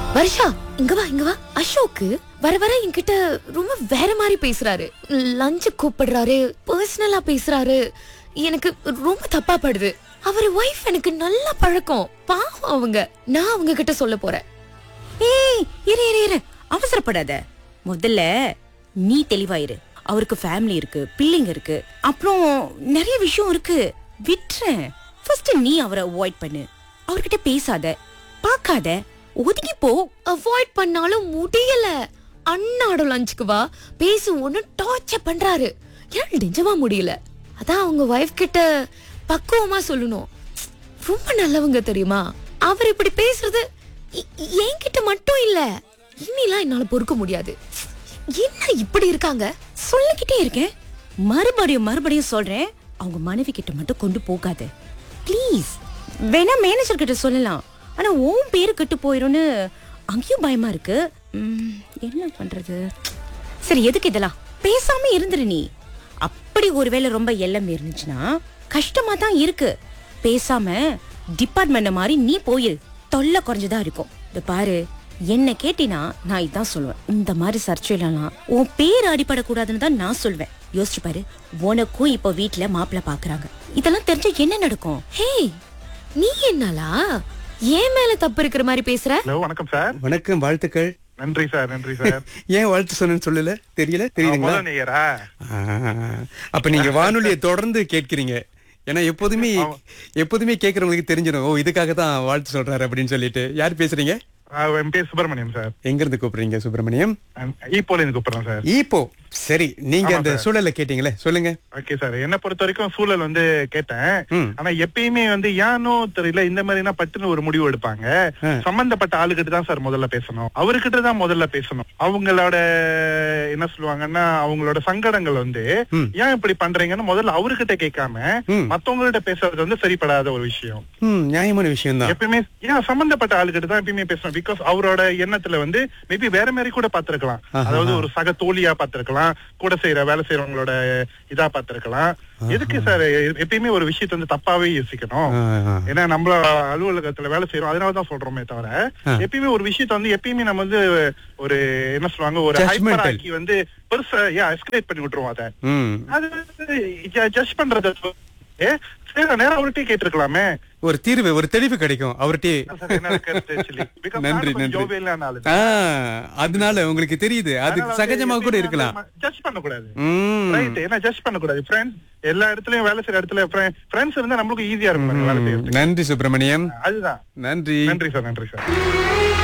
வருஷா இங்க வா இங்க வா அசோக்கு வர வர என்கிட்ட ரொம்ப வேற மாதிரி பேசுறாரு லஞ்ச் கூப்பிடுறாரு பர்சனலா பேசுறாரு எனக்கு ரொம்ப தப்பா படுது அவர் ஒய்ஃப் எனக்கு நல்ல பழக்கம் பாவம் அவங்க நான் அவங்க கிட்ட சொல்ல போறேன் ஏய் இரு இரு இரு அவசரப்படாத முதல்ல நீ தெளிவாயிரு அவருக்கு ஃபேமிலி இருக்கு பிள்ளைங்க இருக்கு அப்புறம் நிறைய விஷயம் இருக்கு விட்டுறேன் ஃபர்ஸ்ட் நீ அவரை அவாய்ட் பண்ணு அவர்கிட்ட பேசாத பார்க்காத ஒதுங்கி போ அவாய்ட் பண்ணாலும் முடியல அண்ணாட லஞ்சுக்கு வா பேசு ஒண்ணு டார்ச்சர் பண்றாரு ஏன் நிஜமா முடியல அதான் அவங்க ஒய்ஃப் கிட்ட பக்குவமா சொல்லணும் ரொம்ப நல்லவங்க தெரியுமா அவர் இப்படி பேசுறது எ- என்கிட்ட மட்டும் இல்ல இனிலாம் என்னால பொறுக்க முடியாது என்ன இப்படி இருக்காங்க சொல்லிக்கிட்டே இருக்கேன் மறுபடியும் மறுபடியும் சொல்றேன் அவங்க மனைவி கிட்ட மட்டும் கொண்டு போகாத ப்ளீஸ் வேணா மேனேஜர் கிட்ட சொல்லலாம் ஆனா உன் பேரு கெட்டு போயிரும்னு அங்கேயும் பயமா இருக்கு ம், என்ன பண்றது சரி எதுக்கு இதெல்லாம் பேசாம இருந்துரு நீ அப்படி ஒருவேளை ரொம்ப எல்லம் இருந்துச்சுன்னா கஷ்டமா தான் இருக்கு பேசாம டிபார்ட்மெண்ட் மாதிரி நீ போயிரு தொல்லை குறைஞ்சதா இருக்கும் இந்த பாரு என்ன கேட்டினா நான் இதான் சொல்லுவேன் இந்த மாதிரி சர்ச்சையிலலாம் உன் பேர் அடிபடக்கூடாதுன்னு தான் நான் சொல்வேன் யோசிச்சு பாரு உனக்கும் இப்போ வீட்ல மாப்பிள்ளை பாக்குறாங்க இதெல்லாம் தெரிஞ்சா என்ன நடக்கும் ஹே நீ என்னலா ஏன் மேல தப்பு இருக்கிற மாதிரி பேசுற ஹலோ வணக்கம் சார் வணக்கம் வாழ்த்துக்கள் நன்றி சார் நன்றி சார் ஏன் வாழ்த்து சொன்னேன்னு சொல்லல தெரியல தெரியுதுங்களா முதல் நேயரா ஆ, அப்ப நீங்க வானொலியை தொடர்ந்து கேட்கிறீங்க ஏன்னா எப்போதுமே எப்போதுமே கேட்கறவங்களுக்கு தெரிஞ்சிடும் ஓ இதுக்காக தான் வாழ்த்து சொல்றாரு அப்படின்னு சொல்லிட்டு யார் பேசுறீங்க ஆ, என் பேர் சுப்பிரமணியம் சார் எங்க இருந்து கூப்பிடுறீங்க சுப்பிரமணியம் ஈப்போல இருந்து கூப்பிடுறேன் சார் இப்போ சரி நீங்க ஆமா அந்த சார். சூழலை கேட்டீங்களே சொல்லுங்க ஓகே சார் என்ன பொறுத்த வரைக்கும் சூழல் வந்து கேட்டேன் ம். ஆனா எப்பயுமே வந்து ஏனோ தெரியல இந்த மாதிரினா பட்டுன்னு ஒரு முடிவு எடுப்பாங்க ஆ. சம்பந்தப்பட்ட ஆளுகிட்ட தான் சார் முதல்ல பேசணும் அவர்கிட்ட தான் முதல்ல பேசணும் அவங்களோட என்ன சொல்லுவாங்கன்னா அவங்களோட சங்கடங்கள் வந்து ம். ஏன் இப்படி பண்றீங்கன்னு முதல்ல அவர்கிட்ட கேட்காம ம். மத்தவங்கள்ட்ட பேசுறது வந்து சரிப்படாத ஒரு விஷயம் ம் நியாயமான விஷயம் தான் எப்பயுமே ஏன் சம்பந்தப்பட்ட ஆளுகிட்ட தான் எப்பயுமே பேசணும் பிகாஸ் அவரோட எண்ணத்துல வந்து மேபி வேற மாதிரி கூட பாத்திருக்கலாம் ஆஹா. அதாவது ஒரு சக தோழியா பாத்திருக்கலாம் கூட செய்யற வேலை செய்யறவங்களோட இதா பாத்திருக்கலாம் எதுக்கு சார் எப்பயுமே ஒரு விஷயத்தை வந்து தப்பாவே யோசிக்கணும் ஆ, ஆ. ஏன்னா நம்ம அலுவலகத்துல வேலை செய்யறோம் அதனாலதான் சொல்றோமே தவிர ஆ. எப்பயுமே ஒரு விஷயத்த வந்து எப்பயுமே நம்ம வந்து ஒரு என்ன சொல்லுவாங்க ஒரு Judgmental. ஹைப்பர் ஆக்கி வந்து பெருசா ஏன் எஸ்கலேட் பண்ணி விட்டுருவோம் அதை ம் அது ஜட்ஜ் பண்றது ஏ, சரி நேரம் அவர்கிட்டயே கேட்டிருக்கலாமே ஒரு தீர்வு ஒரு தெளிவு கிடைக்கும் அவர்கிட்ட சார், என்னோட கருத்து actually. Because நன்றி, நானும் கொஞ்சம் நன்றி. jovial-ஆன ஆளு. ஆ அதனால உங்களுக்கு தெரியுது அது அதனால வந்து சகஜமா கூட எப்பயுமே இருக்கலாம் வந்து judge பண்ணக்கூடாது. ம் Right, ஏன்னா judge பண்ணக்கூடாது. Friends, எல்லா இடத்துலயும் வேலை செய்யற இடத்துல friend- friends இருந்தா நம்மளுக்கு ஈஸியா இருக்கும் பாருங்க வேலை ம். செய்யறதுக்கு. நன்றி சுப்பிரமணியம் அதுதான் நன்றி நன்றி சார் நன்றி சார்